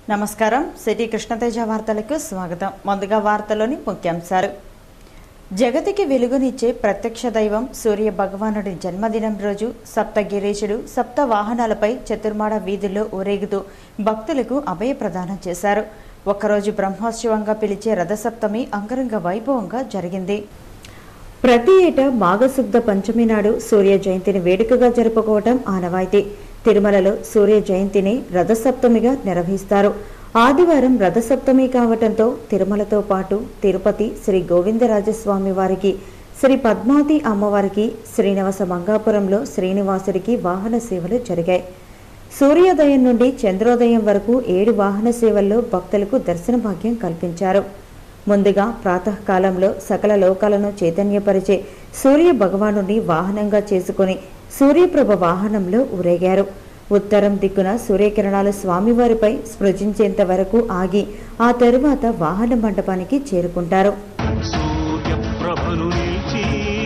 నమస్కారం సిటీ కృష్ణతేజ వార్తలకు స్వాగతం ముందుగా వార్తలోని ముఖ్యాంశాలు జగతికి వెలుగునిచ్చే ప్రత్యక్ష దైవం సూర్య భగవానుడి జన్మదినం రోజు సప్తగిరీశుడు సప్త వాహనాలపై చతుర్మాడ వీధుల్లో ఊరేగుతూ భక్తులకు అభయ ప్రదానం చేశారు ఒక్కరోజు బ్రహ్మోత్సవంగా పిలిచే రథసప్తమి అంగరంగ వైభవంగా జరిగింది ప్రతి ఏటా మాఘశుద్ధ పంచమి నాడు సూర్య జయంతిని వేడుకగా జరుపుకోవటం ఆనవాయితీ తిరుమలలో సూర్య జయంతిని రథసప్తమిగా నిర్వహిస్తారు ఆదివారం రథసప్తమి కావటంతో తిరుమలతో పాటు తిరుపతి శ్రీ గోవిందరాజస్వామి వారికి శ్రీ పద్మావతి అమ్మవారికి శ్రీనివాస మంగాపురంలో శ్రీనివాసుడికి వాహన సేవలు జరిగాయి సూర్యోదయం నుండి చంద్రోదయం వరకు ఏడు వాహన సేవల్లో భక్తులకు దర్శన భాగ్యం కల్పించారు ముందుగా ప్రాతకాలంలో సకల లోకాలను చైతన్యపరిచే సూర్య భగవానుని వాహనంగా చేసుకుని సూర్యప్రభ వాహనంలో ఊరేగారు ఉత్తరం దిక్కున సూర్యకిరణాలు స్వామివారిపై స్పృశించేంత వరకు ఆగి ఆ తరువాత వాహన మండపానికి చేరుకుంటారు సూర్యప్రభను నిలిచి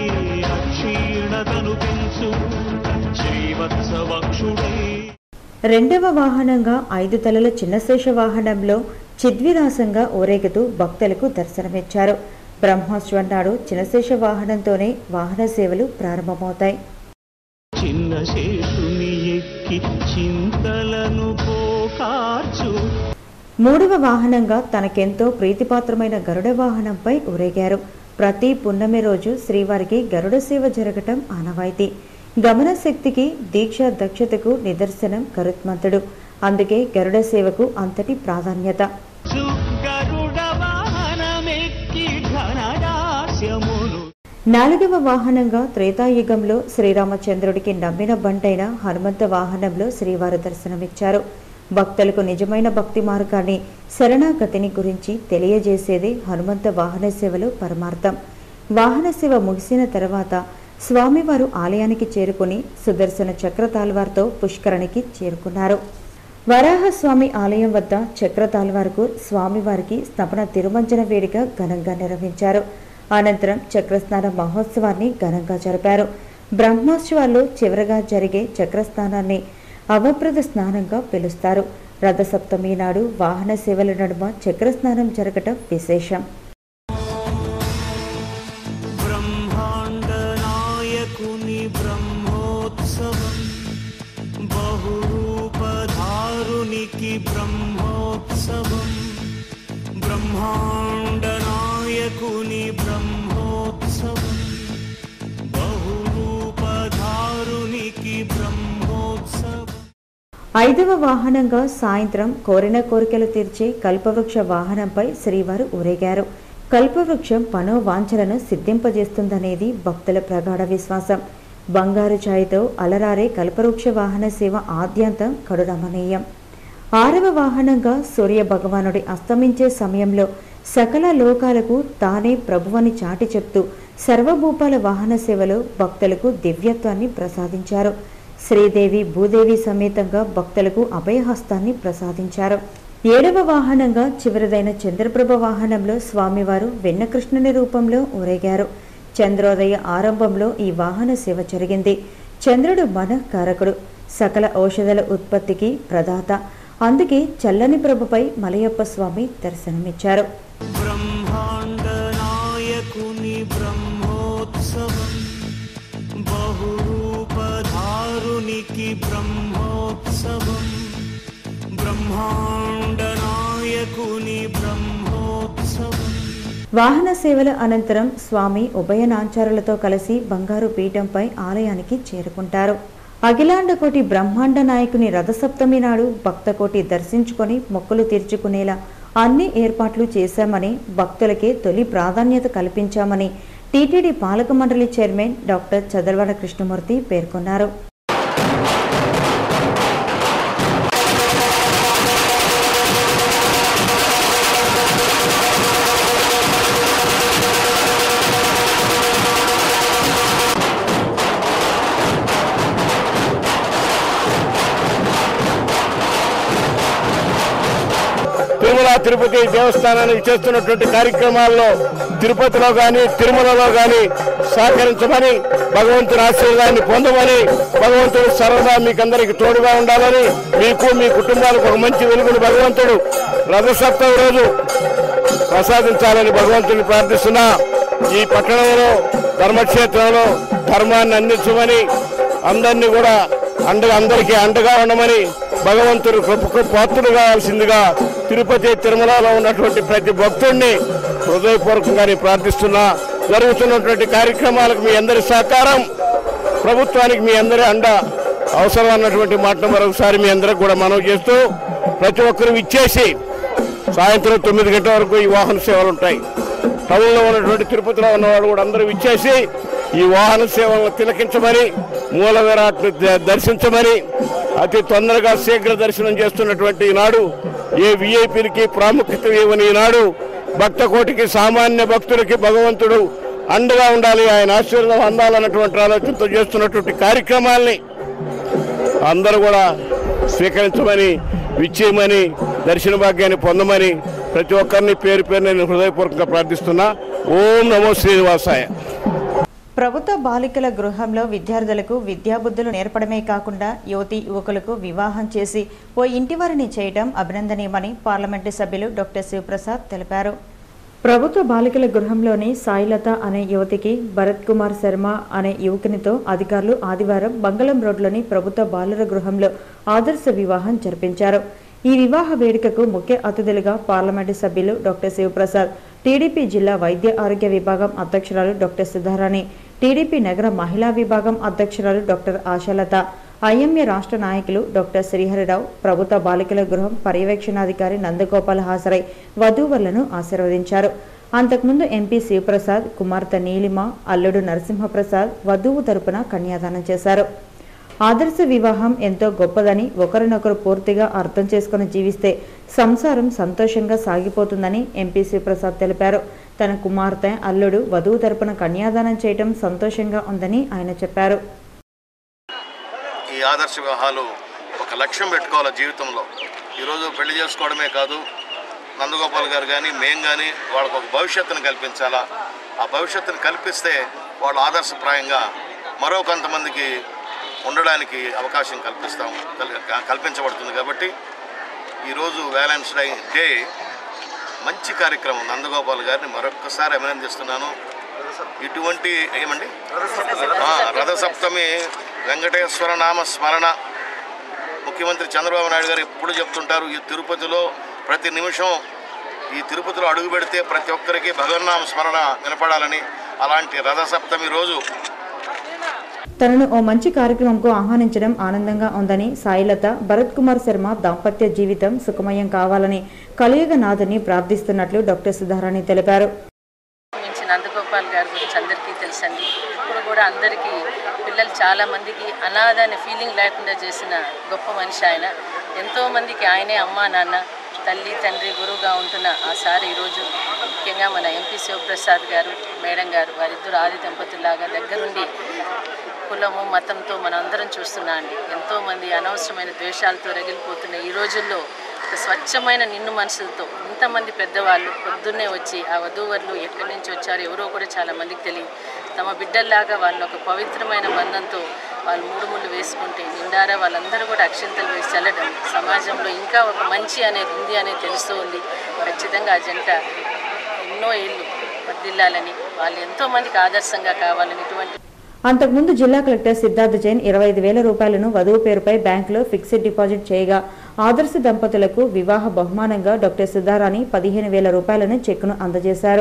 అక్షీణతను పెంచు శ్రీవత్సవక్షుడై రెండవ వాహనంగా ఐదు తలల చిన్నశేష వాహనంలో చిద్విలాసంగా ఊరేగుతూ భక్తులకు దర్శనమిచ్చారు బ్రహ్మోత్సవం నాడు చిన్నశేష వాహనంతోనే వాహన సేవలు ప్రారంభమవుతాయి చిన్న శేషుని ఎక్కి చింతలను పోకార్చు మూడవ వాహనంగా తనకెంతో ప్రీతిపాత్రమైన గరుడ వాహనంపై ఊరేగారు ప్రతి పున్నమి రోజు శ్రీవారికి గరుడ సేవ జరగటం ఆనవాయితీ గమన శక్తికి దీక్ష దక్షతకు నిదర్శనం గరుత్మంతుడు అందుకే గరుడ సేవకు అంతటి ప్రాధాన్యత గరుడ వాహనమెక్కి ఘనదాస్యమును నాలుగవ వాహనంగా త్రేతాయుగంలో శ్రీరామచంద్రుడికి నమ్మిన బంటైన హనుమంత వాహనంలో శ్రీవారు దర్శనమిచ్చారు భక్తులకు నిజమైన భక్తి మార్గాన్ని శరణాగతిని గురించి తెలియజేసేదే హనుమంత వాహన సేవలో పరమార్థం వాహన సేవ ముగిసిన తర్వాత స్వామివారు ఆలయానికి చేరుకుని సుదర్శన చక్రతాల్వార్తో పుష్కరణికి చేరుకున్నారు వరాహస్వామి ఆలయం వద్ద చక్రతాల్వార్కు స్వామివారికి స్థపన తిరుమంజన వేడుక ఘనంగా నిర్వహించారు అనంతరం చక్రస్నాన మహోత్సవాన్ని ఘనంగా జరిపారు బ్రహ్మోత్సవాల్లో చివరగా జరిగే చక్రస్నానాన్ని అవప్రద స్నానంగా పిలుస్తారు రథసప్తమి నాడు వాహన సేవల నడుమ చక్రస్నానం జరగటం విశేషం బ్రహ్మాండ నాయకుని బ్రహ్మోత్సవం బహురూపధారునికి బ్రహ్మోత్సవం బ్రహ్మాండ నాయకుని బ్రహ్మోత్సవం బహురూపధారునికి బ్రహ్మోత్సవం ఐదవ వాహనంగా సాయంత్రం కోరిన కోరికలు తీర్చే కల్పవృక్ష వాహనంపై శ్రీవారు ఊరేగారు కల్పవృక్షం మనోవాంఛలను సిద్ధింపజేస్తుందనేది భక్తుల ప్రగాఢ విశ్వాసం బంగారు ఛాయతో అలరారే కల్పవృక్ష వాహన సేవ ఆద్యంతం కడురమణీయం ఆరవ వాహనంగా సూర్య భగవానుడి అస్తమించే సమయంలో సకల లోకాలకు తానే ప్రభువని చాటి చెప్తూ సర్వభూపాల వాహన సేవలో భక్తులకు దివ్యత్వాన్ని ప్రసాదించారు శ్రీదేవి భూదేవి సమేతంగా భక్తులకు అభయహస్తాన్ని ప్రసాదించారు ఏడవ వాహనంగా చివరిదైన చంద్రప్రభ వాహనంలో స్వామివారు వెన్నకృష్ణుని రూపంలో ఊరేగారు చంద్రోదయ ఆరంభంలో ఈ వాహన సేవ జరిగింది చంద్రుడు మన కారకుడు సకల ఔషధాల ఉత్పత్తికి ప్రదాత అందుకే చల్లని ప్రభుపై మలయప్ప స్వామి దర్శనమిచ్చారు బ్రహ్మాండ నాయకుని బ్రహ్మోత్సవం బహురూపధారునికి బ్రహ్మోత్సవం బ్రహ్మాండ నాయకుని బ్రహ్మోత్సవం వాహన సేవల అనంతరం స్వామి ఉభయనాంచారులతో కలిసి బంగారు పీఠంపై ఆలయానికి చేరుకుంటారు అఖిలాండకోటి బ్రహ్మాండ నాయకుని రథసప్తమి నాడు భక్తకోటి దర్శించుకొని మొక్కులు తీర్చుకునేలా అన్ని ఏర్పాట్లు చేశామని భక్తులకే తొలి ప్రాధాన్యత కల్పించామని టీటీడీ పాలక మండలి చైర్మన్ డాక్టర్ చదర్వాడ కృష్ణమూర్తి పేర్కొన్నారు తిరుమల తిరుపతి దేవస్థానానికి చేస్తున్నటువంటి కార్యక్రమాల్లో తిరుపతిలో కానీ తిరుమలలో కానీ సహకరించమని భగవంతుని ఆశీర్వాదాన్ని పొందమని భగవంతుడు సరదా మీకందరికి తోడుగా ఉండాలని మీకు మీ కుటుంబాలకు ఒక మంచి వెలుగును భగవంతుడు రథసప్తమి రోజు ప్రసాదించాలని భగవంతుని ప్రార్థిస్తున్నా ఈ పట్టణంలో ధర్మక్షేత్రంలో ధర్మాన్ని అందించమని అందరినీ కూడా అండగా అందరికీ అండగా ఉండమని భగవంతుడు కృపకు పాత్రుడు కావాల్సిందిగా తిరుపతి తిరుమలలో ఉన్నటువంటి ప్రతి భక్తుడిని హృదయపూర్వకంగా నేను ప్రార్థిస్తున్నా జరుగుతున్నటువంటి కార్యక్రమాలకు మీ అందరి సహకారం ప్రభుత్వానికి మీ అందరి అండ అవసరం అన్నటువంటి మాట మరొకసారి మీ అందరికి కూడా మనవి చేస్తూ ప్రతి ఒక్కరు ఇచ్చేసి సాయంత్రం తొమ్మిది గంటల వరకు ఈ వాహన సేవలు ఉంటాయి టౌన్లో ఉన్నటువంటి తిరుపతిలో ఉన్నవాడు కూడా అందరూ ఇచ్చేసి ఈ వాహన సేవలను తిలకించమని మూల విరాట్ను ద- దర్శించమని అతి తొందరగా శీఘ్ర దర్శనం చేస్తున్నటువంటి ఈనాడు ఏ విఐపీలకి ప్రాముఖ్యత ఇవ్వని ఈనాడు భక్త కోటికి సామాన్య భక్తులకి భగవంతుడు అండగా ఉండాలి ఆయన ఆశీర్వాదం అందాలన్నటువంటి ఆలోచనతో చేస్తున్నటువంటి కార్యక్రమాల్ని అందరూ కూడా స్వీకరించమని విచ్చేయమని దర్శన భాగ్యాన్ని పొందమని ప్రతి ఒక్కరిని పేరు పేరు నేను హృదయపూర్వకంగా ప్రార్థిస్తున్నా ఓం నమో శ్రీనివాసాయ ప్రభుత్వ బాలికల గృహంలో విద్యార్థులకు విద్యాబుద్ధులు నేర్పడమే కాకుండా యువతి యువకులకు వివాహం చేసి ఓ ఇంటివారిని చేయడం అభినందనీయమని పార్లమెంటు సభ్యులు డాక్టర్ శివప్రసాద్ తెలిపారు ప్రభుత్వ బాలికల గృహంలోని సాయిలత అనే యువతికి భరత్ కుమార్ శర్మ అనే యువకునితో అధికారులు ఆదివారం బంగళం రోడ్లోని ప్రభుత్వ బాలుర గృహంలో ఆదర్శ వివాహం జరిపించారు ఈ వివాహ వేడుకకు ముఖ్య అతిథులుగా పార్లమెంటు సభ్యులు డాక్టర్ శివప్రసాద్ టీడీపీ జిల్లా వైద్య ఆరోగ్య విభాగం అధ్యక్షురాలు డాక్టర్ సుధారాణి టీడీపీ నగర మహిళా విభాగం అధ్యక్షురాలు డాక్టర్ ఆశాలత ఐఎంఏ రాష్ట్ర నాయకులు డాక్టర్ శ్రీహరిరావు ప్రభుత్వ బాలికల గృహం పర్యవేక్షణాధికారి నందగోపాల్ హాజరై వధూవరులను ఆశీర్వదించారు అంతకుముందు ఎంపీ శివప్రసాద్ కుమార్తె నీలిమ అల్లుడు నరసింహప్రసాద్ వధువు తరపున కన్యాదానం చేశారు ఆదర్శ వివాహం ఎంతో గొప్పదని ఒకరినొకరు పూర్తిగా అర్థం చేసుకుని జీవిస్తే సంసారం సంతోషంగా సాగిపోతుందని ఎంపీ శివప్రసాద్ తెలిపారు తన కుమార్తె అల్లుడు వధువు తరపున కన్యాదానం చేయటం సంతోషంగా ఉందని ఆయన చెప్పారు ఈ ఆదర్శ వివాహాలు ఒక లక్ష్యం పెట్టుకోవాలి జీవితంలో ఈరోజు పెళ్లి చేసుకోవడమే కాదు నందగోపాల్ గారు కానీ మేం కానీ వాళ్ళకు ఒక భవిష్యత్తును కల్పించాలా ఆ భవిష్యత్తును కల్పిస్తే వాళ్ళు ఆదర్శప్రాయంగా మరో కొంతమందికి ఉండడానికి అవకాశం కల్పిస్తాం కల్- కల్పించబడుతుంది కాబట్టి ఈరోజు వ్యాలెన్స్ డే డే మంచి కార్యక్రమం నందగోపాల్ గారిని మరొక్కసారి అభినందిస్తున్నాను ఇటువంటి ఏమండి ఆ, రథసప్తమి వెంకటేశ్వర నామ స్మరణ ముఖ్యమంత్రి చంద్రబాబు నాయుడు గారు ఎప్పుడు చెప్తుంటారు ఈ తిరుపతిలో ప్రతి నిమిషం ఈ తిరుపతిలో అడుగు పెడితే ప్రతి ఒక్కరికి భగవన్నామ స్మరణ వినపడాలని అలాంటి రథసప్తమి రోజు తనను ఓ మంచి కార్యక్రమంకు ఆహ్వానించడం ఆనందంగా ఉందని సాయిలత భరత్ కుమార్ శర్మ దాంపత్య జీవితం సుఖమయం కావాలని కలియుగ నాథుని ప్రార్థిస్తున్నట్లు డాక్టర్ సుధారాణి తెలిపారు మించి నందగోపాల్ గారి గురించి అందరికీ తెలుసండి ఇప్పుడు కూడా అందరికీ పిల్లలు చాలా మందికి అనాథ అనే ఫీలింగ్ లేకుండా చేసిన గొప్ప మనిషి ఆయన ఎంతోమందికి ఆయనే అమ్మా నాన్న తల్లి తండ్రి గురువుగా ఉంటున్న ఆ సార్ ఈరోజు ముఖ్యంగా మన ఎంపీ శివప్రసాద్ గారు మేడం గారు వారిద్దరు ఆది దంపతుల్లాగా దగ్గరుండి కులము మతంతో మనం అందరం చూస్తున్నాం అండి ఎంతోమంది అనవసరమైన ద్వేషాలతో రగిలిపోతున్న ఈ రోజుల్లో ఒక స్వచ్ఛమైన నిన్ను మనసులతో ఇంతమంది పెద్దవాళ్ళు పొద్దున్నే వచ్చి ఆ వధూవరులు ఎక్కడి నుంచి వచ్చారు ఎవరో కూడా చాలా మందికి తెలియదు తమ బిడ్డల్లాగా వాళ్ళు ఒక పవిత్రమైన బంధంతో వాళ్ళు మూడు ముళ్ళు వేసుకుంటే నిండారా వాళ్ళందరూ కూడా అక్షంతలు వేసి చల్లడం సమాజంలో ఇంకా ఒక మంచి అనేది ఉంది అనేది తెలుస్తూ ఉంది ఖచ్చితంగా ఆ జంట ఎన్నో ఏళ్ళు వర్దిల్లాలని వాళ్ళు ఎంతోమందికి ఆదర్శంగా కావాలని ఇటువంటి అంతకుముందు జిల్లా కలెక్టర్ సిద్ధార్థ జైన్ ఇరవై ఐదు వేల రూపాయలను వధువు పేరుపై బ్యాంకులో ఫిక్స్డ్ డిపాజిట్ చేయగా ఆదర్శ దంపతులకు వివాహ బహుమానంగా డాక్టర్ సుధారాణి పదిహేను వేల రూపాయలను చెక్కును అందజేశారు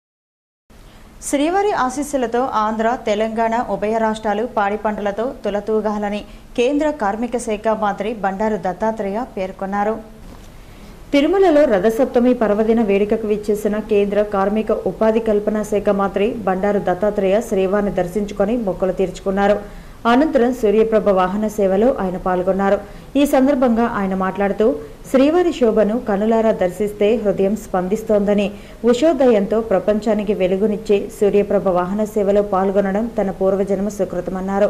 శ్రీవారి ఆశీస్సులతో ఆంధ్ర తెలంగాణ ఉభయ రాష్ట్రాలు పాడి పంటలతో తులతూగాలని కేంద్ర కార్మిక శాఖ మంత్రి బండారు దత్తాత్రేయ పేర్కొన్నారు తిరుమలలో రథసప్తమి పర్వదిన వేడుకకు విచ్చేసిన కేంద్ర కార్మిక ఉపాధి కల్పన శాఖ మంత్రి బండారు దత్తాత్రేయ శ్రీవారిని దర్శించుకొని మొక్కలు తీర్చుకున్నారు అనంతరం సూర్యప్రభ వాహన సేవలో ఆయన పాల్గొన్నారు ఈ సందర్భంగా ఆయన మాట్లాడుతూ శ్రీవారి శోభను కనులారా దర్శిస్తే హృదయం స్పందిస్తోందని ఉషోదయంతో ప్రపంచానికి వెలుగునిచ్చే సూర్యప్రభ వాహన సేవలో పాల్గొనడం తన పూర్వజన్మ సుకృతమన్నారు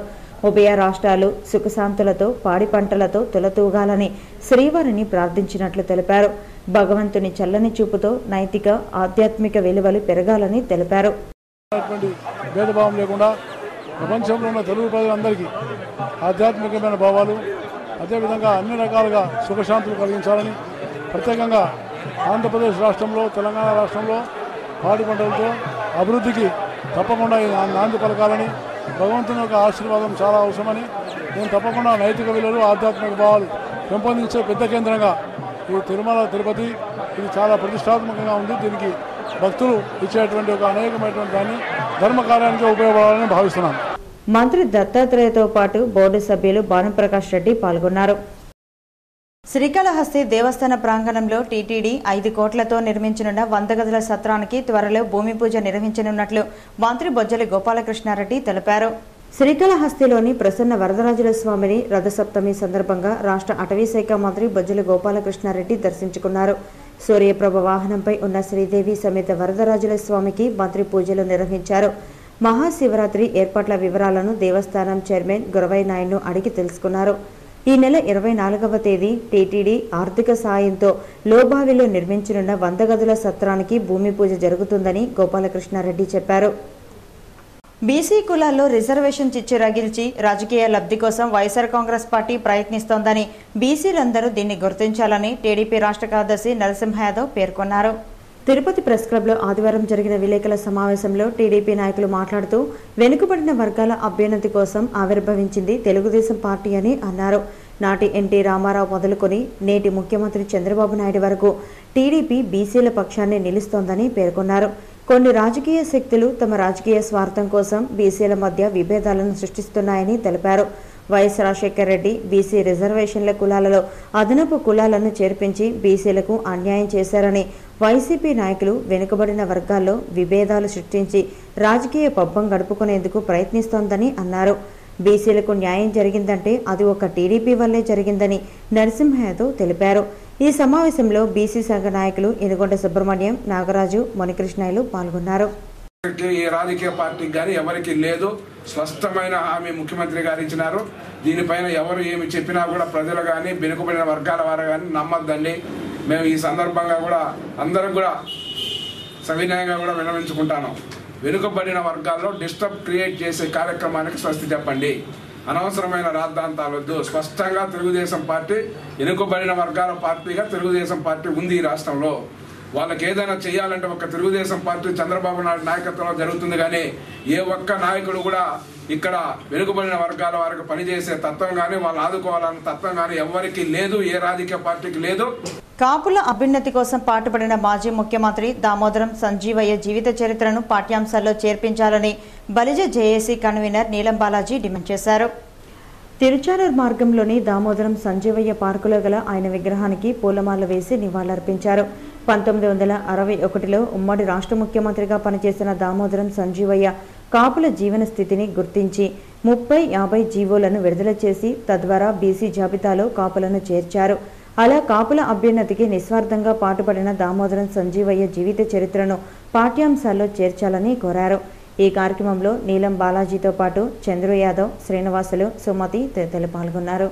ఉభయ రాష్ట్రాలు సుఖశాంతులతో పాడి పంటలతో తులతూగాలని శ్రీవారిని ప్రార్థించినట్లు తెలిపారు భగవంతుని చల్లని చూపుతో నైతిక ఆధ్యాత్మిక విలువలు పెరగాలని తెలిపారు అటువంటి భేదభావం లేకుండా ప్రపంచంలో ఉన్న తెలుగు ప్రజలందరికీ ఆధ్యాత్మికమైన భావాలు అదేవిధంగా అన్ని రకాలుగా సుఖశాంతులు కలిగించాలని ప్రత్యేకంగా ఆంధ్రప్రదేశ్ రాష్ట్రంలో తెలంగాణ రాష్ట్రంలో పాడి పంటలతో అభివృద్ధికి తప్పకుండా ఈ నా- నాంది పలకాలని భగవంతుని యొక్క ఆశీర్వాదం చాలా అవసరమని నేను తప్పకుండా నైతిక విలువలు ఆధ్యాత్మిక భావాలు పెంపొందించే పెద్ద కేంద్రంగా ఈ తిరుమల తిరుపతి ఇది చాలా ప్రతిష్టాత్మకంగా ఉంది దీనికి భక్తులు ఇచ్చేటువంటి ఒక అనేకమైనటువంటి దాన్ని ధర్మ కార్యానికి ఉపయోగపడాలని భావిస్తున్నాను మంత్రి దత్తాత్రేయతో పాటు బోర్డు సభ్యులు భానుప్రకాష్ రెడ్డి పాల్గొన్నారు శ్రీకాళహస్తి దేవస్థాన ప్రాంగణంలో టీటీడీ ఐదు కోట్లతో నిర్మించనున్న వంద గదుల సత్రానికి త్వరలో భూమి పూజ నిర్వహించనున్నట్లు మంత్రి బొజ్జలి గోపాలకృష్ణారెడ్డి తెలిపారు శ్రీకాళహస్తిలోని ప్రసన్న వరదరాజుల స్వామిని రథసప్తమి సందర్భంగా రాష్ట్ర అటవీ శాఖ మంత్రి బొజ్జలి గోపాలకృష్ణారెడ్డి దర్శించుకున్నారు సూర్యప్రభ వాహనంపై ఉన్న శ్రీదేవి సమేత వరదరాజుల స్వామికి మంత్రి పూజలు నిర్వహించారు మహాశివరాత్రి ఏర్పాట్ల వివరాలను దేవస్థానం చైర్మన్ గురవై నాయుడును అడిగి తెలుసుకున్నారు ఈ నెల ఇరవై నాలుగవ తేదీ టీటీడీ ఆర్థిక సాయంతో లోబావిలో నిర్మించనున్న వంద గదుల సత్రానికి భూమి పూజ జరుగుతుందని గోపాలకృష్ణారెడ్డి చెప్పారు బీసీ కులాల్లో రిజర్వేషన్ చిచ్చు రగిల్చి రాజకీయ లబ్ధి కోసం వైఎస్ఆర్ కాంగ్రెస్ పార్టీ ప్రయత్నిస్తోందని బీసీలందరూ దీన్ని గుర్తించాలని టీడీపీ రాష్ట్ర కార్యదర్శి నరసింహ యాదవ్ పేర్కొన్నారు తిరుపతి ప్రెస్ క్లబ్లో ఆదివారం జరిగిన విలేకరుల సమావేశంలో టీడీపీ నాయకులు మాట్లాడుతూ వెనుకబడిన వర్గాల అభ్యున్నతి కోసం ఆవిర్భవించింది తెలుగుదేశం పార్టీ అని అన్నారు నాటి ఎన్టీ రామారావు మొదలుకొని నేటి ముఖ్యమంత్రి చంద్రబాబు నాయుడు వరకు టీడీపీ బీసీల పక్షాన్ని నిలుస్తోందని పేర్కొన్నారు కొన్ని రాజకీయ శక్తులు తమ రాజకీయ స్వార్థం కోసం బీసీల మధ్య విభేదాలను సృష్టిస్తున్నాయని తెలిపారు వైఎస్ రాజశేఖర రెడ్డి బీసీ రిజర్వేషన్ల కులాలలో అదనపు కులాలను చేర్పించి బీసీలకు అన్యాయం చేశారని వైసీపీ నాయకులు వెనుకబడిన వర్గాల్లో విభేదాలు సృష్టించి రాజకీయ పబ్బం గడుపుకునేందుకు ప్రయత్నిస్తోందని అన్నారు బీసీలకు న్యాయం జరిగిందంటే అది ఒక టీడీపీ వల్లే జరిగిందని నరసింహ యాదవ్ తెలిపారు ఈ సమావేశంలో బీసీ సంఘ నాయకులు ఎనుగొండ సుబ్రహ్మణ్యం నాగరాజు మునికృష్ణయ్యలు పాల్గొన్నారు ఎవరికి ఏ రాజకీయ పార్టీకి కానీ ఎవరికి లేదు స్పష్టమైన హామీ ముఖ్యమంత్రి గారు ఇచ్చినారు దీనిపైన ఎవరు ఏమి చెప్పినా కూడా ప్రజలు కానీ వెనుకబడిన వర్గాల వారు కానీ నమ్మద్దండి మేము ఈ సందర్భంగా కూడా అందరం కూడా సవినయంగా కూడా వినవించుకుంటాను వెనుకబడిన వర్గాల్లో డిస్టర్బ్ క్రియేట్ చేసే కార్యక్రమానికి స్వస్తి చెప్పండి అనవసరమైన రాద్ధాంతాలు వద్దు స్పష్టంగా తెలుగుదేశం పార్టీ వెనుకబడిన వర్గాల పార్టీగా తెలుగుదేశం పార్టీ ఉంది ఈ రాష్ట్రంలో వాళ్ళకి ఏదైనా చేయాలంటే ఒక తెలుగుదేశం పార్టీ చంద్రబాబు నాయుడు నాయకత్వంలో జరుగుతుంది కానీ ఏ ఒక్క నాయకుడు కూడా ఇక్కడ వెనుకబడిన వర్గాల వారికి పనిచేసే తత్వం కానీ వాళ్ళు ఆదుకోవాలన్న తత్వం కానీ ఎవరికి లేదు ఏ రాజకీయ పార్టీకి లేదు కాపుల అభ్యున్నతి కోసం పాటుపడిన మాజీ ముఖ్యమంత్రి దామోదరం సంజీవయ్య జీవిత చరిత్రను పాఠ్యాంశాల్లో చేర్పించాలని బలిజ జేఏసీ కన్వీనర్ నీలం బాలాజీ డిమాండ్ చేశారు తిరుచానూర్ మార్గంలోని దామోదరం సంజీవయ్య పార్కులో గల ఆయన విగ్రహానికి పూలమాల వేసి నివాళులర్పించారు పంతొమ్మిది వందల అరవై ఒకటిలో ఉమ్మడి రాష్ట్ర ముఖ్యమంత్రిగా పనిచేసిన దామోదరం సంజీవయ్య కాపుల జీవన స్థితిని గుర్తించి ముప్పై యాభై జీవోలను విడుదల చేసి తద్వారా బీసీ జాబితాలో కాపులను చేర్చారు అలా కాపుల అభ్యున్నతికి నిస్వార్థంగా పాటుపడిన దామోదరం సంజీవయ్య జీవిత చరిత్రను పాఠ్యాంశాల్లో చేర్చాలని కోరారు ఈ కార్యక్రమంలో నీలం బాలాజీతో పాటు చంద్రు యాదవ్ శ్రీనివాసులు సుమతి తదితరులు పాల్గొన్నారు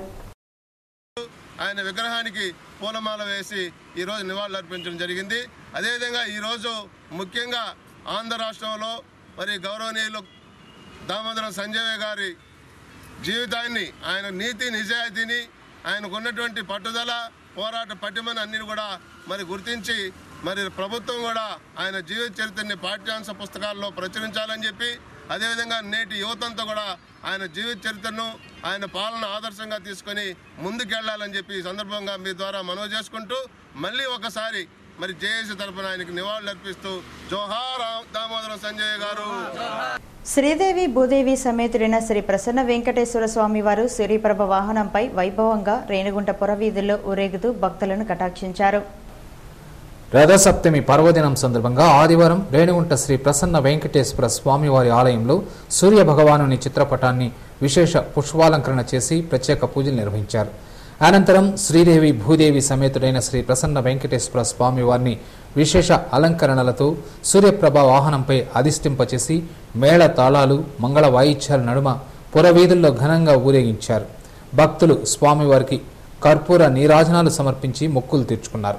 ఆయన విగ్రహానికి పూలమాల వేసి ఈరోజు నివాళులు అర్పించడం జరిగింది అదేవిధంగా ఈరోజు ముఖ్యంగా ఆంధ్ర రాష్ట్రంలో మరి గౌరవనీయులు దామోదరం సంజయ్ గారి జీవితాన్ని ఆయన నీతి నిజాయితీని ఆయనకు ఉన్నటువంటి పట్టుదల పోరాట పటిమని అన్ని కూడా మరి గుర్తించి మరి ప్రభుత్వం కూడా ఆయన జీవిత చరిత్రని పాఠ్యాంశ పుస్తకాల్లో ప్రచురించాలని చెప్పి అదేవిధంగా నేటి యువతంతా కూడా ఆయన జీవిత చరిత్రను ఆయన పాలన ఆదర్శంగా తీసుకొని ముందుకెళ్లాలని చెప్పి ఈ సందర్భంగా మీ ద్వారా మనవి చేసుకుంటూ మళ్ళీ ఒకసారి మరి జేఏసీ తరఫున ఆయనకి నివాళులు అర్పిస్తూ జోహార్ దామోదరం సంజయ్ గారు శ్రీదేవి భూదేవి సమేతుడైన శ్రీ ప్రసన్న వెంకటేశ్వర స్వామి వారు సూర్యప్రభ వాహనంపై వైభవంగా రేణుగుంట పురవీధుల్లో ఊరేగుతూ భక్తులను కటాక్షించారు రథసప్తమి పర్వదినం సందర్భంగా ఆదివారం రేణుగుంట శ్రీ ప్రసన్న వెంకటేశ్వర స్వామివారి ఆలయంలో సూర్య భగవానుని చిత్రపటాన్ని విశేష పుష్పాలంకరణ చేసి ప్రత్యేక పూజలు నిర్వహించారు అనంతరం శ్రీదేవి భూదేవి సమేతుడైన శ్రీ ప్రసన్న వెంకటేశ్వర స్వామివారిని విశేష అలంకరణలతో సూర్యప్రభ వాహనంపై అధిష్టింపచేసి మేళ తాళాలు మంగళ వాయిద్యాల నడుమ పురవీధుల్లో ఘనంగా ఊరేగించారు భక్తులు స్వామివారికి కర్పూర నీరాజనాలు సమర్పించి మొక్కులు తీర్చుకున్నారు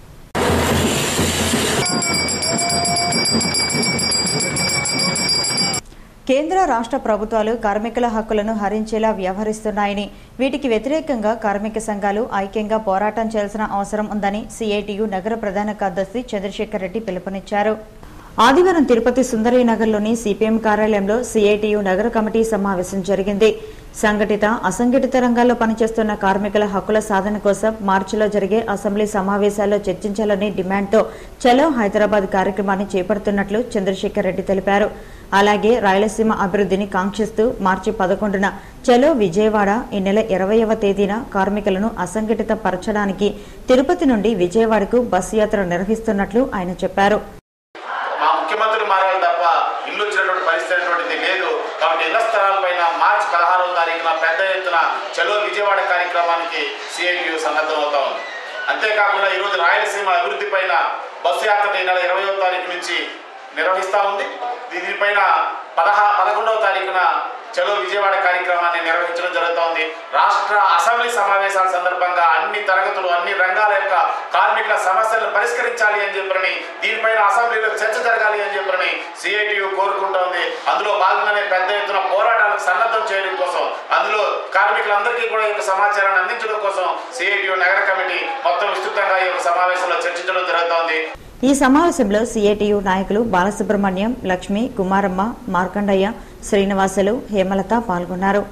కేంద్ర రాష్ట్ర ప్రభుత్వాలు కార్మికుల హక్కులను హరించేలా వ్యవహరిస్తున్నాయని వీటికి వ్యతిరేకంగా కార్మిక సంఘాలు ఐక్యంగా పోరాటం చేయాల్సిన అవసరం ఉందని సిఐటియు నగర ప్రధాన కార్యదర్శి చంద్రశేఖర్ రెడ్డి పిలుపునిచ్చారు ఆదివారం తిరుపతి సుందరయ్య నగర్లోని సిపిఎం కార్యాలయంలో సిఐటియు నగర కమిటీ సమావేశం జరిగింది సంఘటిత అసంఘటిత రంగాల్లో పనిచేస్తున్న కార్మికుల హక్కుల సాధన కోసం మార్చిలో జరిగే అసెంబ్లీ సమావేశాల్లో చర్చించాలని డిమాండ్తో చలో హైదరాబాద్ కార్యక్రమాన్ని చేపడుతున్నట్లు చంద్రశేఖర్ రెడ్డి తెలిపారు అలాగే రాయలసీమ అభివృద్ధిని కాంక్షిస్తూ మార్చి పదకొండున చలో విజయవాడ ఈ నెల ఇరవైవ తేదీన కార్మికులను అసంఘటిత పరచడానికి తిరుపతి నుండి విజయవాడకు బస్సు యాత్ర నిర్వహిస్తున్నట్లు ఆయన చెప్పారు మా ముఖ్యమంత్రులు మారాలి తప్ప ఇల్లు వచ్చినటువంటి పరిస్థితి అనేటువంటిది లేదు కాబట్టి ఇళ్ల స్థలాలపైన మార్చి పదహారవ తారీఖున పెద్ద ఎత్తున చలో విజయవాడ కార్యక్రమానికి సిఐటియు సన్నద్ధం అవుతా ఉంది అంతేకాకుండా ఈరోజు రాయలసీమ అభివృద్ధి పైన బస్సు యాత్ర ఈ నెల ఇరవయో తారీఖు నుంచి నిర్వహిస్తూ ఉంది దీనిపైన పదహా పదకొండవ తారీఖున చలో విజయవాడ కార్యక్రమాన్ని నిర్వహించడం జరుగుతోంది రాష్ట్ర అసెంబ్లీ సమావేశాల సందర్భంగా అన్ని తరగతులు అన్ని రంగాల యొక్క కార్మికుల సమస్యలను పరిష్కరించాలి అని చెప్పని దీనిపైన అసెంబ్లీలో చర్చ జరగాలి అని చెప్పని సిఐటియు కోరుకుంటోంది అందులో భాగంగానే పెద్ద ఎత్తున పోరాటాలకు సన్నద్ధం చేయడం కోసం అందులో కార్మికులందరికీ కూడా ఈ యొక్క సమాచారాన్ని అందించడం కోసం సిఐటియు నగర కమిటీ మొత్తం విస్తృతంగా ఈ యొక్క సమావేశంలో చర్చించడం జరుగుతోంది ఈ సమావేశంలో సిఐటియు నాయకులు బాలసుబ్రహ్మణ్యం లక్ష్మి కుమారమ్మ మార్కండయ్య శ్రీనివాసులు హేమలత పాల్గొన్నారు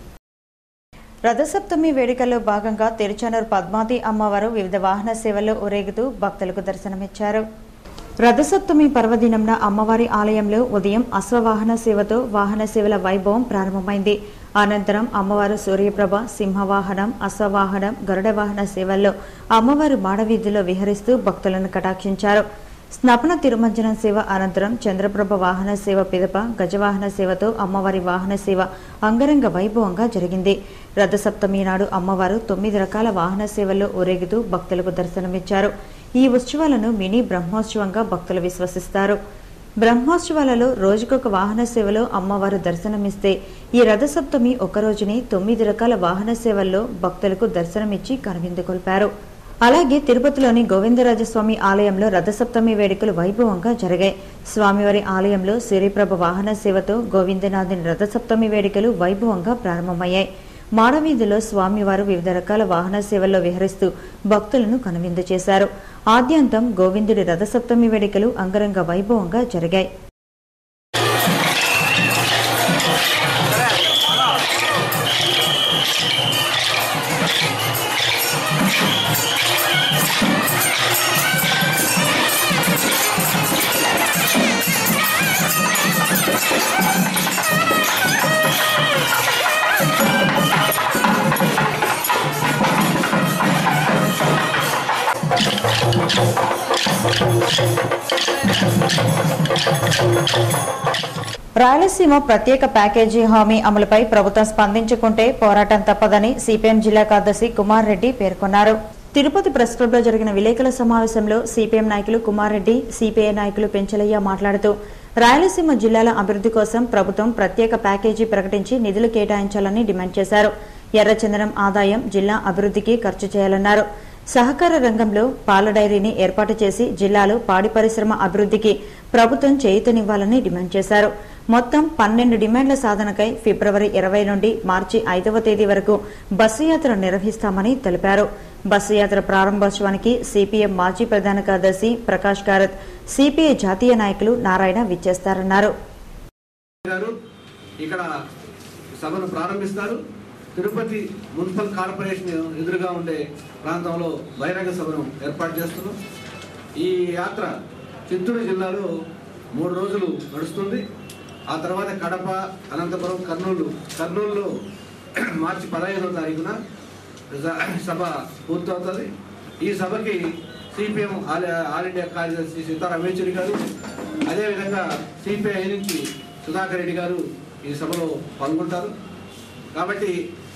రథసప్తమి వేడుకల్లో భాగంగా తిరుచానూరు పద్మావతి అమ్మవారు వివిధ వాహన సేవల్లో ఊరేగుతూ భక్తులకు దర్శనమిచ్చారు రథసప్తమి పర్వదినంన అమ్మవారి ఆలయంలో ఉదయం అశ్వవాహన సేవతో వాహన సేవల వైభవం ప్రారంభమైంది అనంతరం అమ్మవారు సూర్యప్రభ సింహవాహనం అశ్వవాహనం గరుడ వాహన సేవల్లో అమ్మవారు మాడవీధిలో విహరిస్తూ భక్తులను కటాక్షించారు స్నపన తిరుమంజనం సేవ అనంతరం చంద్రప్రభ వాహన సేవ పిదప గజవాహన సేవతో అమ్మవారి వాహన సేవ అంగరంగ వైభవంగా జరిగింది రథసప్తమి నాడు అమ్మవారు తొమ్మిది రకాల వాహన సేవల్లో ఊరేగుతూ భక్తులకు దర్శనమిచ్చారు ఈ ఉత్సవాలను మినీ బ్రహ్మోత్సవంగా భక్తులు విశ్వసిస్తారు బ్రహ్మోత్సవాలలో రోజుకొక వాహన సేవలో అమ్మవారు దర్శనమిస్తే ఈ రథసప్తమి ఒక రోజుని తొమ్మిది రకాల వాహన సేవల్లో భక్తులకు దర్శనమిచ్చి కనువిందుకొల్పారు అలాగే తిరుపతిలోని గోవిందరాజస్వామి ఆలయంలో రథసప్తమి వేడుకలు వైభవంగా జరిగాయి స్వామివారి ఆలయంలో సిరిప్రభ వాహన సేవతో గోవిందనాథుని రథసప్తమి వేడుకలు వైభవంగా ప్రారంభమయ్యాయి మాడవీధిలో స్వామివారు వివిధ రకాల వాహన సేవల్లో విహరిస్తూ భక్తులను కనువిందు చేశారు ఆద్యంతం గోవిందుడి రథసప్తమి వేడుకలు అంగరంగ వైభవంగా జరిగాయి రాయలసీమ ప్రత్యేక ప్యాకేజీ హామీ అమలుపై ప్రభుత్వం స్పందించుకుంటే పోరాటం తప్పదని సిపిఎం జిల్లా కార్యదర్శి కుమార్ రెడ్డి పేర్కొన్నారు తిరుపతి ప్రెస్ క్లబ్లో జరిగిన విలేకరుల సమావేశంలో సిపిఎం నాయకులు కుమార్ రెడ్డి సిపిఐ నాయకులు పెంచలయ్య మాట్లాడుతూ రాయలసీమ జిల్లాల అభివృద్ధి కోసం ప్రభుత్వం ప్రత్యేక ప్యాకేజీ ప్రకటించి నిధులు కేటాయించాలని డిమాండ్ చేశారు ఎర్రచందనం ఆదాయం జిల్లా అభివృద్ధికి ఖర్చు చేయాలన్నారు సహకార రంగంలో పాల డైరీని ఏర్పాటు చేసి జిల్లాలో పాడి పరిశ్రమ అభివృద్ధికి ప్రభుత్వం చేయూతనివ్వాలని డిమాండ్ చేశారు మొత్తం పన్నెండు డిమాండ్ల సాధనకై ఫిబ్రవరి ఇరవై నుండి మార్చి ఐదవ తేదీ వరకు బస్సు యాత్ర నిర్వహిస్తామని తెలిపారు బస్సు యాత్ర ప్రారంభోత్సవానికి సిపిఎం మాజీ ప్రధాన కార్యదర్శి ప్రకాష్ కారత్ సిపిఐ జాతీయ నాయకులు నారాయణ విచ్చేస్తారన్నారు గారు ఇక్కడ సభను ప్రారంభిస్తారు తిరుపతి మున్సిపల్ కార్పొరేషన్ ఎదురుగా ఉండే ప్రాంతంలో బహిరంగ సభను ఏర్పాటు చేస్తున్నాం ఈ యాత్ర చిత్తూరు జిల్లాలో మూడు రోజులు నడుస్తుంది ఆ తర్వాత కడప అనంతపురం కర్నూలు కర్నూలులో మార్చి పదహైదవ తారీఖున స- సభ పూర్తవుతుంది ఈ సభకి సిపిఎం ఆల్ ఆల్ ఇండియా కార్యదర్శి సీతారాం యేచూరి గారు అదేవిధంగా సిపిఐ నుంచి సుధాకర్ రెడ్డి గారు ఈ సభలో పాల్గొంటారు కాబట్టి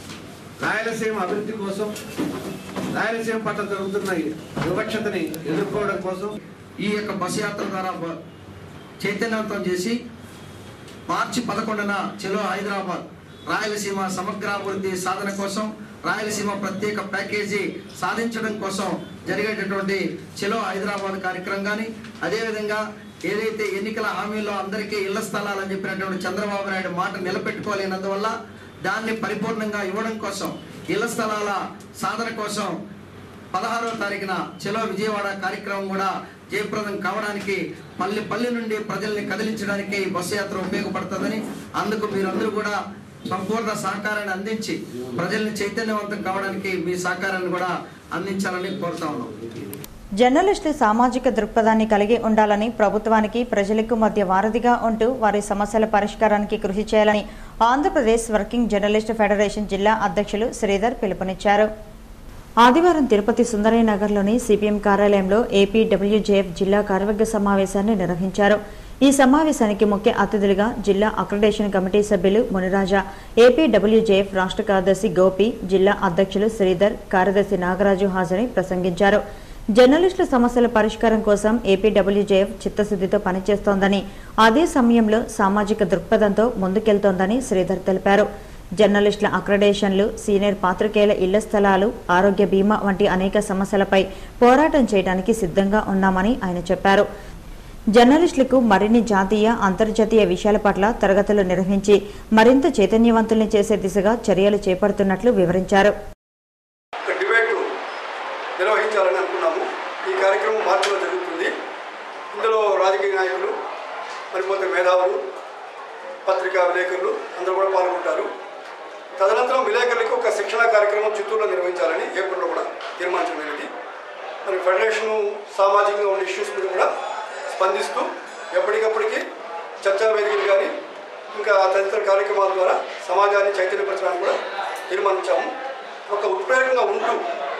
రాయలసీమ అభివృద్ధి కోసం రాయలసీమ పట్ల జరుగుతున్న ఈ వివక్షతని ఎదుర్కోవడం కోసం ఈ యొక్క బస్ యాత్ర ద్వారా బ- చైతన్యవంతం చేసి మార్చి పదకొండున చెలో హైదరాబాద్ రాయలసీమ సమగ్రాభివృద్ధి సాధన కోసం రాయలసీమ ప్రత్యేక ప్యాకేజీ సాధించడం కోసం జరిగేటటువంటి చెలో హైదరాబాద్ కార్యక్రమం కానీ అదేవిధంగా ఏదైతే ఎన్నికల హామీలో అందరికీ ఇళ్ల స్థలాలని చెప్పినటువంటి చంద్రబాబు నాయుడు మాట నిలబెట్టుకోలేనందువల్ల దాన్ని పరిపూర్ణంగా ఇవ్వడం కోసం ఇళ్ల స్థలాల సాధన కోసం పదహారవ తారీఖున చెలో విజయవాడ కార్యక్రమం కూడా జయప్రదం కావడానికి పల్లె పల్లె నుండి ప్రజల్ని కదిలించడానికి ఈ బస్సు యాత్ర ఉపయోగపడుతుందని అందుకు మీరందరూ కూడా సంపూర్ణ సహకారాన్ని అందించి ప్రజల్ని చైతన్యవంతం కావడానికి మీ సహకారాన్ని కూడా అందించాలని కోరుతా ఉన్నాం జర్నలిస్టులు సామాజిక దృక్పథాన్ని కలిగి ఉండాలని ప్రభుత్వానికి ప్రజలకు మధ్య వారధిగా ఉంటూ వారి సమస్యల పరిష్కారానికి కృషి చేయాలని ఆంధ్రప్రదేశ్ వర్కింగ్ జర్నలిస్ట్ ఫెడరేషన్ జిల్లా అధ్యక్షులు శ్రీధర్ పిలుపునిచ్చారు ఆదివారం తిరుపతి సుందరయ్య నగర్లోని సిపిఎం కార్యాలయంలో ఏపీడబ్ల్యూజేఎఫ్ జిల్లా కార్యవర్గ సమావేశాన్ని నిర్వహించారు ఈ సమావేశానికి ముఖ్య అతిథులుగా జిల్లా అక్రిడేషన్ కమిటీ సభ్యులు మునిరాజా ఏపీడబ్ల్యూజేఎఫ్ రాష్ట్ర కార్యదర్శి గోపి జిల్లా అధ్యక్షులు శ్రీధర్ కార్యదర్శి నాగరాజు హాజరై ప్రసంగించారు జర్నలిస్టుల సమస్యల పరిష్కారం కోసం ఏపీడబ్ల్యూజేఎఫ్ చిత్తశుద్దితో పనిచేస్తోందని అదే సమయంలో సామాజిక దృక్పథంతో ముందుకెళ్తోందని శ్రీధర్ తెలిపారు జర్నలిస్టుల అక్రడేషన్లు సీనియర్ పాత్రికేయుల ఇళ్ల స్థలాలు ఆరోగ్య బీమా వంటి అనేక సమస్యలపై పోరాటం చేయడానికి సిద్ధంగా ఉన్నామని ఆయన చెప్పారు జర్నలిస్టులకు మరిన్ని జాతీయ అంతర్జాతీయ విషయాల పట్ల తరగతులు నిర్వహించి మరింత చైతన్యవంతుల్ని చేసే దిశగా చర్యలు చేపడుతున్నట్లు వివరించారు ఒక డిబేట్ నిర్వహించాలని అనుకున్నాము ఈ కార్యక్రమం మార్చిలో జరుగుతుంది ఇందులో రాజకీయ నాయకులు మరిపోతే మేధావులు పత్రికా విలేకరులు అందరూ కూడా పాల్గొంటారు తదనంతరం విలేకరులకు ఒక శిక్షణ కార్యక్రమం చిత్తూరులో నిర్వహించాలని ఏప్రిల్లో కూడా తీర్మానించమైనది మరి ఫెడరేషను సామాజికంగా ఉన్న ఇష్యూస్ మీద కూడా స్పందిస్తూ ఎప్పటికప్పటికి చర్చా వేదికలు కానీ ఇంకా తదితర కార్యక్రమాల ద్వారా సమాజాన్ని చైతన్యపరచడానికి కూడా తీర్మానించాము ఒక ఉత్ప్రేరకంగా ఉంటూ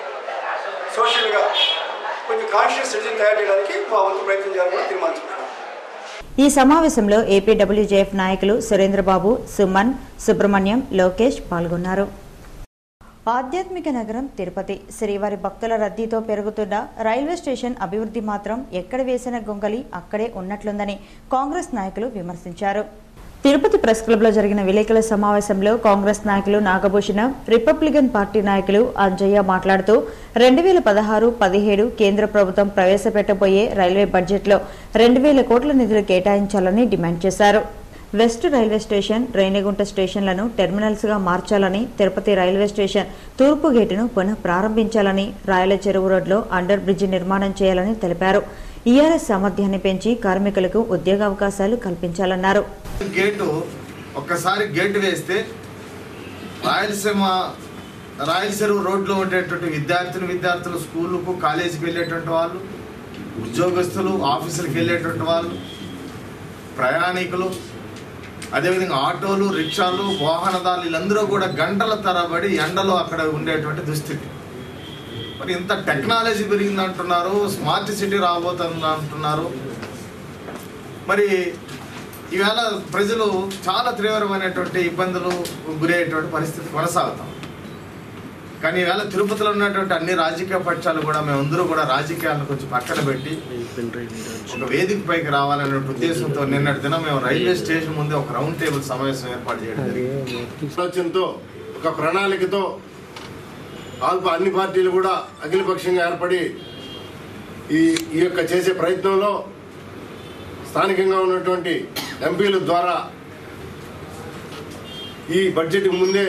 సోషల్గా కొంచెం కాన్షియస్ సిటిజన్ తయారు చేయడానికి మా వంతు ప్రయత్నం చేయాలని కూడా తీర్మానించుకున్నాం ఈ సమావేశంలో ఏపీడబ్ల్యూజేఎఫ్ నాయకులు సురేంద్రబాబు సుమన్ సుబ్రహ్మణ్యం లోకేష్ పాల్గొన్నారు ఆధ్యాత్మిక నగరం తిరుపతి శ్రీవారి భక్తుల రద్దీతో పెరుగుతున్న రైల్వే స్టేషన్ అభివృద్ధి మాత్రం ఎక్కడ వేసిన గొంగలి అక్కడే ఉన్నట్లుందని కాంగ్రెస్ నాయకులు విమర్శించారు తిరుపతి ప్రెస్ క్లబ్లో జరిగిన విలేకరుల సమావేశంలో కాంగ్రెస్ నాయకులు నాగభూషణ రిపబ్లికన్ పార్టీ నాయకులు అంజయ్య మాట్లాడుతూ రెండు వేల పదహారు పదిహేడు కేంద్ర ప్రభుత్వం ప్రవేశపెట్టబోయే రైల్వే బడ్జెట్లో రెండు వేల కోట్ల నిధులు కేటాయించాలని డిమాండ్ చేశారు వెస్ట్ రైల్వే స్టేషన్ రేణిగుంట స్టేషన్లను టెర్మినల్స్ గా మార్చాలని తిరుపతి రైల్వే స్టేషన్ తూర్పు గేటును పునః ప్రారంభించాలని రాయల చెరువు రోడ్లో అండర్ బ్రిడ్జి నిర్మాణం చేయాలని తెలిపారు ఈఆర్ఎస్ సామర్థ్యాన్ని పెంచి కార్మికులకు ఉద్యోగావకాశాలు కల్పించాలన్నారు గేటు ఒక్కసారి గేటు వేస్తే రాయలసీమ రాయలసీమ రోడ్లో ఉండేటువంటి విద్యార్థులు విద్యార్థులు స్కూళ్ళకు కాలేజీకి వెళ్ళేటువంటి వాళ్ళు ఉద్యోగస్తులు ఆఫీసులకు వెళ్ళేటువంటి వాళ్ళు ప్రయాణికులు అదేవిధంగా ఆటోలు రిక్షాలు వాహనదారులు వీళ్ళందరూ కూడా గంటల తరబడి ఎండలో అక్కడ ఉండేటువంటి దుస్థితి మరి ఇంత టెక్నాలజీ పెరిగింది అంటున్నారు స్మార్ట్ సిటీ రాబోతుంది అంటున్నారు మరి ఈవేళ ప్రజలు చాలా తీవ్రమైనటువంటి ఇబ్బందులు గురయ్యేటువంటి పరిస్థితి కొనసాగుతాం కానీ ఈవేళ తిరుపతిలో ఉన్నటువంటి అన్ని రాజకీయ పక్షాలు కూడా మేమందరూ కూడా రాజకీయాలను కొంచెం పక్కన పెట్టి ఒక వేదిక పైకి రావాలనే ఉద్దేశంతో నిన్నటి దినం మేము రైల్వే స్టేషన్ ముందే ఒక రౌండ్ టేబుల్ సమావేశం ఏర్పాటు చేయడం జరిగింది ఆలోచనతో ఒక ప్రణాళికతో ఆల్పా అన్ని పార్టీలు కూడా అఖిలపక్షంగా ఏర్పడి ఈ ఈ యొక్క చేసే ప్రయత్నంలో స్థానికంగా ఉన్నటువంటి ఎంపీల ద్వారా ఈ బడ్జెట్ ముందే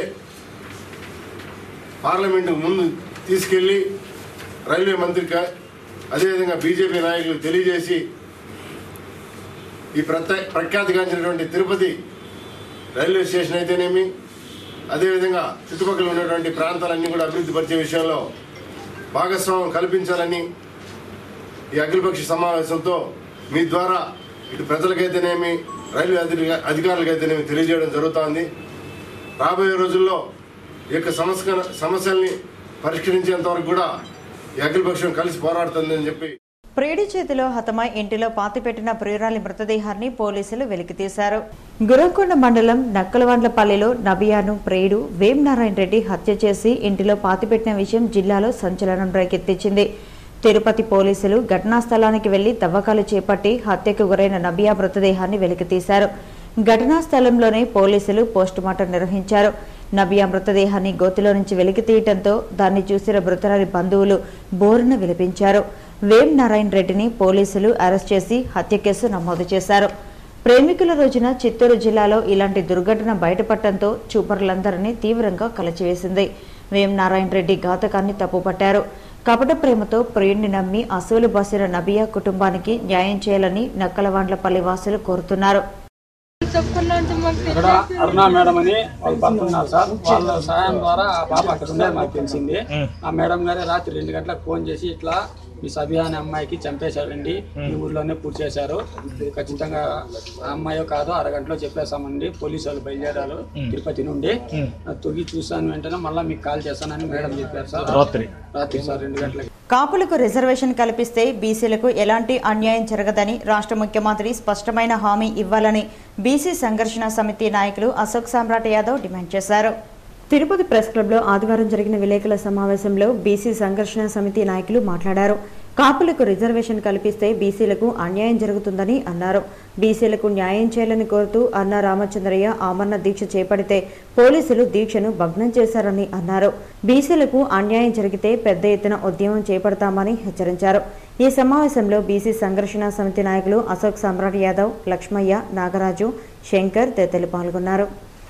పార్లమెంటు ముందు తీసుకెళ్ళి రైల్వే మంత్రికి అదేవిధంగా బీజేపీ నాయకులకు తెలియజేసి ఈ ప్రత్యే ప్రఖ్యాతిగాంచినటువంటి తిరుపతి రైల్వే స్టేషన్ అయితేనేమి అదేవిధంగా చుట్టుపక్కల ఉన్నటువంటి ప్రాంతాలన్నీ కూడా అభివృద్ధి పరిచే విషయంలో భాగస్వామ్యం కల్పించాలని ఈ అఖిలపక్ష సమావేశంతో మీ ద్వారా ఇటు ప్రజలకైతేనేమి రైల్వే అధిక అధికారులకైతేనేమి తెలియజేయడం జరుగుతోంది రాబోయే రోజుల్లో ఈ యొక్క సమస్య సమస్యల్ని పరిష్కరించేంత వరకు కూడా ఈ అఖిలపక్షం కలిసి పోరాడుతుందని చెప్పి ప్రియుడి చేతిలో హతమై ఇంటిలో పాతిపెట్టిన ప్రియురాలి మృతదేహాన్ని పోలీసులు వెలికితీశారు గురంకొండ మండలం నక్కలవండ్లపల్లిలో నబియాను ప్రియుడు వేం నారాయణ రెడ్డి హత్య చేసి ఇంటిలో పాతిపెట్టిన విషయం జిల్లాలో సంచలనం రేకెత్తించింది తిరుపతి పోలీసులు ఘటనా స్థలానికి వెళ్లి తవ్వకాలు చేపట్టి హత్యకు గురైన నబియా మృతదేహాన్ని వెలికితీశారు ఘటనా స్థలంలోనే పోలీసులు పోస్టుమార్టం నిర్వహించారు నబియా మృతదేహాన్ని గోతిలో నుంచి వెలికి తీయటంతో దాన్ని చూసిన మృతురాలి బంధువులు బోరున విలిపించారు వేం నారాయణ రెడ్డిని పోలీసులు అరెస్ట్ చేసి హత్య కేసు నమోదు చేశారు ప్రేమికుల రోజున చిత్తూరు జిల్లాలో ఇలాంటి దుర్ఘటన బయటపడటంతో చూపరులందరినీ తీవ్రంగా కలచివేసింది వేం నారాయణ రెడ్డి ఘాతకాన్ని తప్పుపట్టారు కపట ప్రేమతో ప్రియుణ్ణి నమ్మి అసూలు బాసిన నబియా కుటుంబానికి న్యాయం చేయాలని నక్కలవాండ్లపల్లి వాసులు కోరుతున్నారు ఇక్కడ అరుణా మేడం అని వాళ్ళు భర్త ఉన్నారు సార్ వాళ్ళ సహాయం ద్వారా ఆ పాప అక్కడ ఉండేది మాకు తెలిసింది ఆ మేడం గారే రాత్రి రెండు గంటలకు ఫోన్ చేసి ఇట్లా మీ సభ్య అనే అమ్మాయికి చంపేశారండి ఈ ఊర్లోనే పూర్తి చేశారు ఇది ఖచ్చితంగా ఆ అమ్మాయో కాదో అరగంటలో చెప్పేశామండి పోలీసు వాళ్ళు బయలుదేరారు తిరుపతి నుండి తొగి చూసాను వెంటనే మళ్ళీ మీకు కాల్ చేస్తానని మేడం చెప్పారు సార్ రాత్రి. రాత్రి సార్ రెండు గంటలకి కాపులకు రిజర్వేషన్ కల్పిస్తే బీసీలకు ఎలాంటి అన్యాయం జరగదని రాష్ట్ర ముఖ్యమంత్రి స్పష్టమైన హామీ ఇవ్వాలని బీసీ సంఘర్షణ సమితి నాయకులు అశోక్ సామ్రాట్ యాదవ్ డిమాండ్ చేశారు తిరుపతి ప్రెస్ క్లబ్లో ఆదివారం జరిగిన విలేకరుల సమావేశంలో బీసీ సంఘర్షణ సమితి నాయకులు మాట్లాడారు కాపులకు రిజర్వేషన్ కల్పిస్తే బీసీలకు అన్యాయం జరుగుతుందని అన్నారు బీసీలకు న్యాయం చేయాలని కోరుతూ అన్న రామచంద్రయ్య ఆమరణ దీక్ష చేపడితే పోలీసులు దీక్షను భగ్నం చేశారని అన్నారు బీసీలకు అన్యాయం జరిగితే పెద్ద ఎత్తున ఉద్యమం చేపడతామని హెచ్చరించారు ఈ సమావేశంలో బీసీ సంఘర్షణ సమితి నాయకులు అశోక్ సమ్రాట్ యాదవ్ లక్ష్మయ్య నాగరాజు శంకర్ తదితరులు పాల్గొన్నారు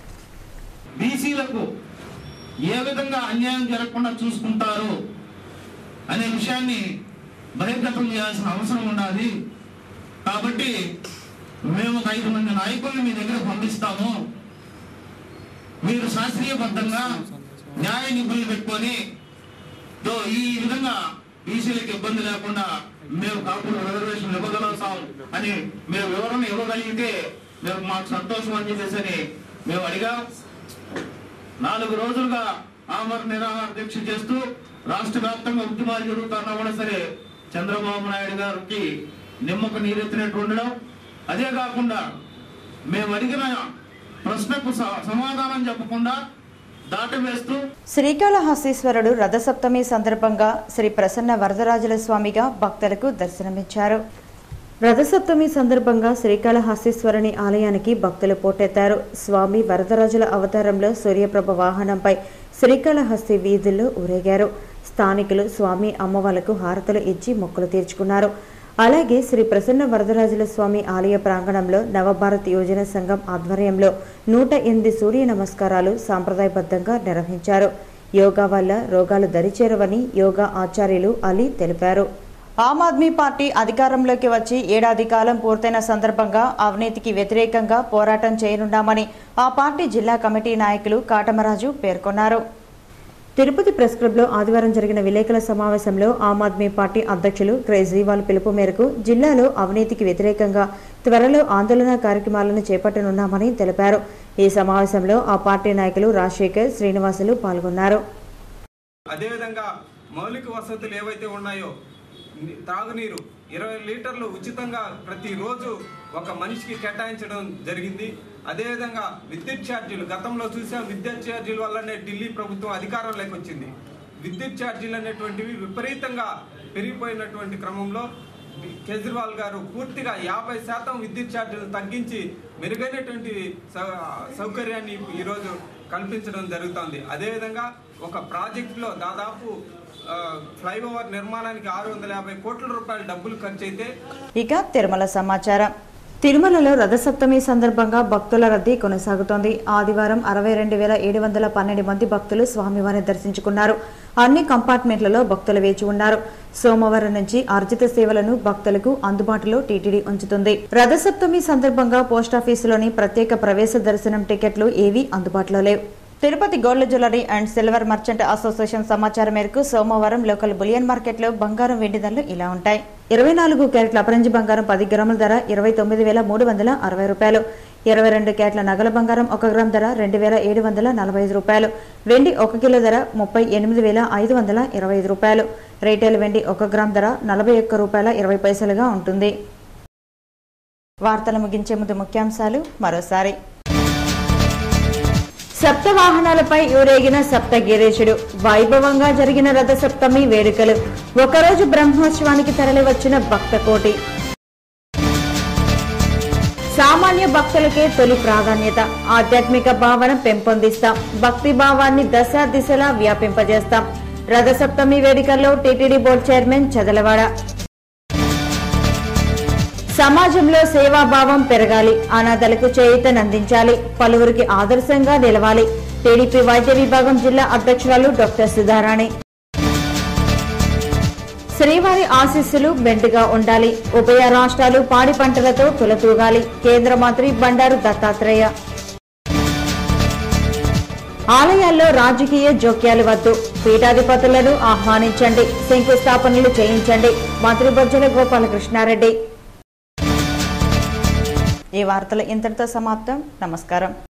బీసీలకు ఏ విధంగా అన్యాయం జరగకుండా చూసుకుంటారు అనే విషయాన్ని బహిర్గతం చేయాల్సిన అవసరం ఉన్నది కాబట్టి మేము ఒక ఐదు మంది నాయకుల్ని మీ దగ్గర పంపిస్తాము మీరు శాస్త్రీయబద్ధంగా న్యాయ నిపుణులు పెట్టుకొని దో ఈ విధంగా బీసీలకు ఇబ్బంది లేకుండా మేము కాపులు రిజర్వేషన్ ఇవ్వగలుగుతాం అని మేము వివరణ ఇవ్వగలిగితే మేము మాకు సంతోషం అని చెప్పేసి మేము అడిగాం నాలుగు రోజులుగా ఆమర నిరాహార దీక్ష చేస్తూ రాష్ట్ర వ్యాప్తంగా ఉద్యమాలు జరుగుతున్నా కూడా సరే చంద్రబాబు నాయుడు గారికి నిమ్మకు నీరెత్తినట్టు ఉండడం అదే కాకుండా మేము అడిగిన ప్రశ్నకు స- సమాధానం చెప్పకుండా దాటవేస్తూ శ్రీకాళహస్తీశ్వరుడు రథసప్తమి సందర్భంగా శ్రీ ప్రసన్న వరదరాజుల స్వామిగా భక్తులకు దర్శనమిచ్చారు రథసప్తమి సందర్భంగా శ్రీకాళహస్తీశ్వరుని ఆలయానికి భక్తులు పోటెత్తారు స్వామి వరదరాజుల అవతారంలో సూర్యప్రభ వాహనంపై శ్రీకాళహస్తి వీధుల్లో ఊరేగారు స్థానికులు స్వామి అమ్మవార్లకు హారతులు ఇచ్చి మొక్కులు తీర్చుకున్నారు అలాగే శ్రీ ప్రసన్న వరదరాజుల స్వామి ఆలయ ప్రాంగణంలో నవభారత్ యోజన సంఘం ఆధ్వర్యంలో నూట ఎనిమిది సూర్య నమస్కారాలు సాంప్రదాయబద్ధంగా నిర్వహించారు యోగా వల్ల రోగాలు దరిచేరవని యోగా ఆచార్యులు అలీ తెలిపారు ఆమ్ ఆద్మీ పార్టీ అధికారంలోకి వచ్చి ఏడాది కాలం పూర్తయిన సందర్భంగా అవినీతికి వ్యతిరేకంగా పోరాటం చేయనున్నామని ఆ పార్టీ జిల్లా కమిటీ నాయకులు కాటమరాజు పేర్కొన్నారు తిరుపతి ప్రెస్ క్లబ్లో ఆదివారం జరిగిన విలేకరుల సమావేశంలో ఆమ్ ఆద్మీ పార్టీ అధ్యక్షులు కేజ్రీవాల్ పిలుపు మేరకు జిల్లాలో అవినీతికి వ్యతిరేకంగా త్వరలో ఆందోళన కార్యక్రమాలను చేపట్టనున్నామని తెలిపారు ఈ సమావేశంలో ఆ పార్టీ నాయకులు రాజశేఖర్ శ్రీనివాసులు పాల్గొన్నారు అదేవిధంగా మౌలిక వసతులు ఏవైతే ఉన్నాయో ని- త్రాగునీరు ఇరవై లీటర్లు ఉచితంగా ప్రతిరోజు ఒక మనిషికి కేటాయించడం జరిగింది అదేవిధంగా విద్యుత్ ఛార్జీలు గతంలో చూసాం విద్యుత్ ఛార్జీల వల్లనే ఢిల్లీ ప్రభుత్వం అధికారంలోకి వచ్చింది విద్యుత్ ఛార్జీలు అనేటువంటివి విపరీతంగా పెరిగిపోయినటువంటి క్రమంలో కేజ్రీవాల్ గారు పూర్తిగా యాభై శాతం విద్యుత్ ఛార్జీలు తగ్గించి మెరుగైనటువంటి సౌ- సౌకర్యాన్ని ఈరోజు కల్పించడం జరుగుతోంది అదేవిధంగా ఒక ప్రాజెక్టులో దాదాపు ఆ, ఫ్లైఓవర్ నిర్మాణానికి ఆరు వందల యాభై కోట్ల రూపాయల డబ్బులు ఖర్చు అయితే ఇక తిరుమల సమాచారం తిరుమలలో రథసప్తమి సందర్భంగా భక్తుల రద్దీ కొనసాగుతోంది ఆదివారం అరవై రెండు వేల ఏడు వందల పన్నెండు మంది భక్తులు స్వామివారిని దర్శించుకున్నారు అన్ని కంపార్ట్మెంట్లలో భక్తులు వేచి ఉన్నారు సోమవారం నుంచి అర్జిత సేవలను భక్తులకు అందుబాటులో టీటీడీ ఉంచుతుంది రథసప్తమి సందర్భంగా పోస్టాఫీసులోని ప్రత్యేక ప్రవేశ దర్శనం టికెట్లు ఏవీ అందుబాటులో లేవు Tirupati gold jewellery and silver merchant association సమాచారం మేరకు సోమవారం లోకల్ బులియన్ మార్కెట్లో బంగారం వెండి ధరలు ఇలా ఉంటాయి ఇరవై నాలుగు క్యారెట్ల అపరంజి బంగారం పది గ్రాముల ధర ఇరవై తొమ్మిది వేల మూడు వందల అరవై రూపాయలు ఇరవై రెండు క్యారెట్ల నగల బంగారం ఒక గ్రామ్ ధర రెండు వేల ఏడు వందల నలభై ఐదు రూపాయలు వెండి ఒక కిలో ధర ముప్పై ఎనిమిది వేల ఐదు వందల ఇరవై ఐదు రూపాయలు రీటైల్ వెండి ఒక గ్రామ్ ధర నలభై ఒక్క రూపాయల ఇరవై పైసలుగా ఉంటుంది వార్తలు ముగించే ముందు ముఖ్యాంశాలు మరోసారి సప్త వాహనాలపై ఊరేగిన సప్తగిరీశుడు వైభవంగా జరిగిన రథ సప్తమి వేడుకలు ఒకరోజు బ్రహ్మోత్సవానికి తరలివచ్చిన భక్త కోటి సామాన్య భక్తులకే తొలి ప్రాధాన్యత ఆధ్యాత్మిక భావన పెంపొందిస్తాం భక్తి భావాన్ని దశ దిశలా వ్యాపింపజేస్తాం రథసప్తమి వేడుకల్లో టీటీడీ బోర్డు చైర్మన్ చదలవాడ సమాజంలో సేవాభావం పెరగాలి అనాథలకు చేయూతనందించాలి పలువురికి ఆదర్శంగా నిలవాలి టీడీపీ వైద్య విభాగం జిల్లా అధ్యక్షురాలు డాక్టర్ సుధారాణి శ్రీవారి ఆశీస్సులు మెండుగా ఉండాలి ఉభయ రాష్ట్రాలు పాడి పంటలతో తులతూగాలి కేంద్ర మంత్రి బండారు దత్తాత్రేయ ఆలయాల్లో రాజకీయ జోక్యాలు వద్దు పీఠాధిపతులను ఆహ్వానించండి శంకుస్థాపనలు చేయించండి మంత్రి బొజ్జల గోపాలకృష్ణారెడ్డి ఈ వార్తలు ఇంతటితో సమాప్తం నమస్కారం